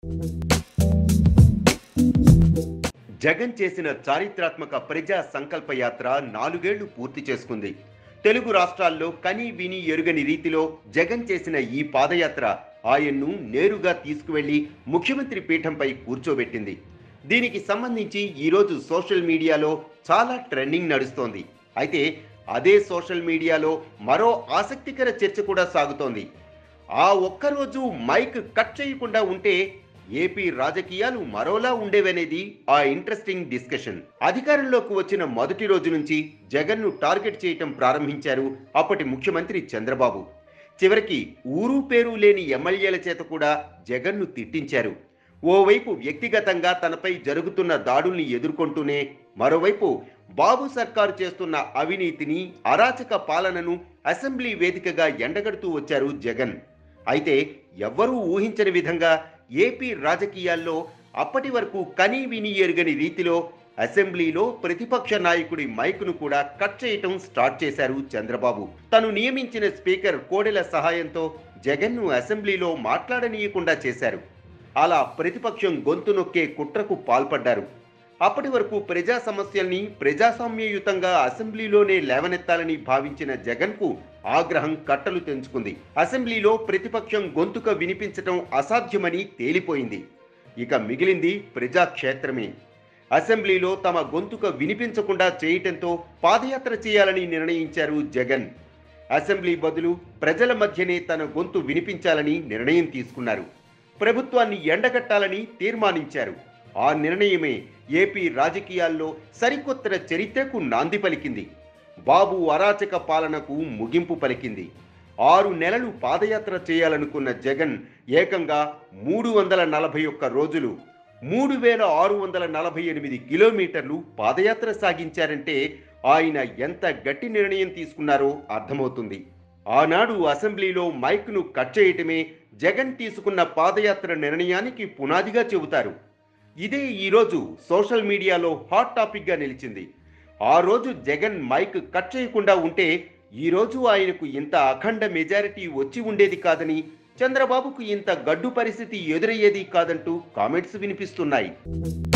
జగన్ చేసిన చారిత్రాత్మక ప్రజా సంకల్ప యాత్ర నాలుగేళ్లు పూర్తి చేసుకుంది తెలుగు రాష్ట్రాల్లో కని విని ఎరుగని రీతిలో జగన్ చేసిన ఈ పాదయాత్ర ఆయన్ను నేరుగా తీసుకువెళ్లి ముఖ్యమంత్రి పీఠంపై కూర్చోబెట్టింది దీనికి సంబంధించి ఈరోజు సోషల్ మీడియాలో చాలా ట్రెండింగ్ నడుస్తోంది అయితే అదే సోషల్ మీడియాలో మరో ఆసక్తికర చర్చ కూడా సాగుతోంది ఆ ఒక్కరోజు మైక్ కట్ చేయకుండా ఉంటే ఏపీ రాజకీయాలు మరోలా ఉండేవనేది ఆ ఇంట్రెస్టింగ్ డిస్కషన్ అధికారంలోకి వచ్చిన మొదటి రోజు నుంచి జగన్ను టార్గెట్ చేయటం ప్రారంభించారు అప్పటి ముఖ్యమంత్రి చంద్రబాబు చివరికి ఊరు పేరు లేని ఎమ్మెల్యేల చేత కూడా జగన్ను తిట్టించారు ఓవైపు వ్యక్తిగతంగా తనపై జరుగుతున్న దాడుల్ని ఎదుర్కొంటూనే మరోవైపు బాబు సర్కారు చేస్తున్న అవినీతిని అరాచక పాలనను అసెంబ్లీ వేదికగా ఎండగడుతూ వచ్చారు జగన్ అయితే ఎవ్వరూ ఊహించని విధంగా ఏపీ రాజకీయాల్లో అప్పటి వరకు కనీ విని ఎరుగని రీతిలో అసెంబ్లీలో ప్రతిపక్ష నాయకుడి మైకును కూడా కట్ చేయటం స్టార్ట్ చేశారు చంద్రబాబు తను నియమించిన స్పీకర్ కోడెల సహాయంతో జగన్ను అసెంబ్లీలో మాట్లాడనీయకుండా చేశారు అలా ప్రతిపక్షం గొంతు నొక్కే కుట్రకు పాల్పడ్డారు అప్పటి వరకు ప్రజా సమస్యల్ని ప్రజాస్వామ్యయుతంగా అసెంబ్లీలోనే లేవనెత్తాలని భావించిన జగన్కు ఆగ్రహం కట్టలు తెంచుకుంది అసెంబ్లీలో ప్రతిపక్షం గొంతుక వినిపించటం అసాధ్యమని తేలిపోయింది ఇక మిగిలింది ప్రజాక్షేత్రమే అసెంబ్లీలో తమ గొంతుక వినిపించకుండా చేయటంతో పాదయాత్ర చేయాలని నిర్ణయించారు జగన్ అసెంబ్లీ బదులు ప్రజల మధ్యనే తన గొంతు వినిపించాలని నిర్ణయం తీసుకున్నారు ప్రభుత్వాన్ని ఎండగట్టాలని తీర్మానించారు ఆ నిర్ణయమే ఏపీ రాజకీయాల్లో సరికొత్త చరిత్రకు నాంది పలికింది బాబు అరాచక పాలనకు ముగింపు పలికింది ఆరు నెలలు పాదయాత్ర చేయాలనుకున్న జగన్ ఏకంగా మూడు వందల నలభై ఒక్క రోజులు మూడు వేల ఆరు వందల నలభై ఎనిమిది కిలోమీటర్లు పాదయాత్ర సాగించారంటే ఆయన ఎంత గట్టి నిర్ణయం తీసుకున్నారో అర్థమవుతుంది ఆనాడు అసెంబ్లీలో మైక్ను కట్ చేయటమే జగన్ తీసుకున్న పాదయాత్ర నిర్ణయానికి పునాదిగా చెబుతారు ఇదే ఈరోజు సోషల్ మీడియాలో హాట్ టాపిక్గా నిలిచింది ఆ రోజు జగన్ మైక్ కట్ చేయకుండా ఉంటే ఈరోజు ఆయనకు ఇంత అఖండ మెజారిటీ వచ్చి ఉండేది కాదని చంద్రబాబుకు ఇంత గడ్డు పరిస్థితి ఎదురయ్యేది కాదంటూ కామెంట్స్ వినిపిస్తున్నాయి